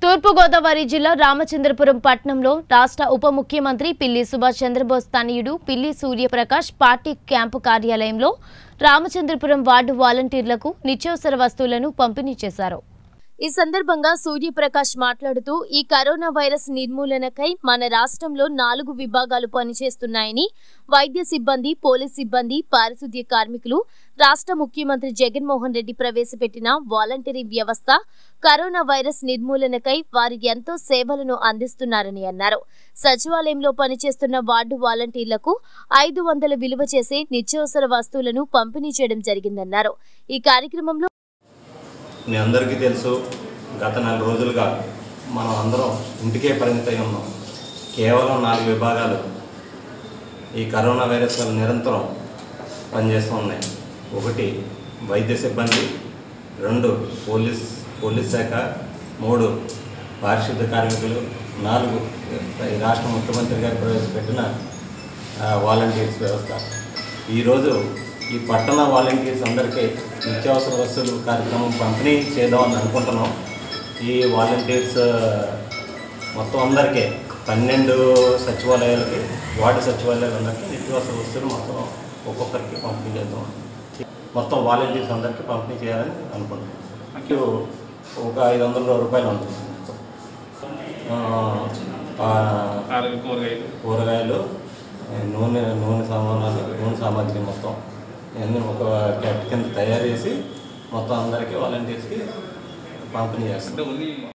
తూర్పుగోదావరి జిల్లా రామచంద్రపురం పట్టణంలో రాష్ట్ర ఉప ముఖ్యమంత్రి పిల్లి సుభాష్ చంద్రబోస్ తనయుడు పిల్లి సూర్యప్రకాష్ పార్టీ క్యాంపు కార్యాలయంలో రామచంద్రపురం వార్డు వాలంటీర్లకు నిత్యావసర వస్తువులను పంపిణీ చేశారు ఈ సందర్భంగా సూర్యప్రకాష్ మాట్లాడుతూ ఈ కరోనా వైరస్ నిర్మూలనకై మన రాష్ట్రంలో నాలుగు విభాగాలు పనిచేస్తున్నాయని వైద్య సిబ్బంది పోలీస్ సిబ్బంది పారిశుద్ధ్య కార్మికులు రాష్ట్ర ముఖ్యమంత్రి జగన్మోహన్ రెడ్డి ప్రవేశపెట్టిన వాలంటరీ వ్యవస్థ కరోనా వైరస్ నిర్మూలనకై వారు ఎంతో సేవలను అందిస్తున్నారని అన్నారు సచివాలయంలో పనిచేస్తున్న వార్డు వాలంటీర్లకు ఐదు వందల విలువ చేసే నిత్యావసర వస్తువులను పంపిణీ చేయడం జరిగిందన్నారు ఈ కార్యక్రమంలో మీ అందరికీ తెలుసు గత నెల రోజులుగా మనం అందరం ఇంటికే పరిమితమై ఉన్నాం కేవలం నాలుగు విభాగాలు ఈ కరోనా వైరస్ వల్ల నిరంతరం పనిచేస్తూ ఉన్నాయి ఒకటి వైద్య సిబ్బంది రెండు పోలీస్ పోలీస్ శాఖ మూడు పారిశుద్ధ కార్మికులు నాలుగు ఈ రాష్ట్ర ముఖ్యమంత్రి గారు ప్రవేశపెట్టిన ఆ, వాలంటీర్స్ వ్యవస్థ ఈరోజు ఈ పట్టణ వాలంటీర్స్ అందరికీ నిత్యావసర వస్తువులు కార్యక్రమం పంపిణీ చేద్దామని అనుకుంటున్నాం ఈ వాలంటీర్స్ మొత్తం అందరికీ పన్నెండు సచివాలయాలకి వార్డు సచివాలయాలు అందరికీ నిత్యావసర వస్తువులు మొత్తం ఒక్కొక్కరికి పంపిణీ చేద్దాం మొత్తం వాలంటీర్స్ అందరికీ పంపిణీ చేయాలని అనుకుంటున్నాం ఇటు ఒక ఐదు వందల రూపాయలు ఉంటుంది మొత్తం. ఆ, ఆ, ఆరు కూరగాయలు కూరగాయలు నూనె నూనె సామాన్లు నూనె సామాగ్రి మొత్తం ఇవన్నీ ఒక క్యాట్ కింద తయారు చేసి మొత్తం అందరికీ వాలంటీర్స్కి పంపిణీ చేస్తాం అంటే ఓన్లీ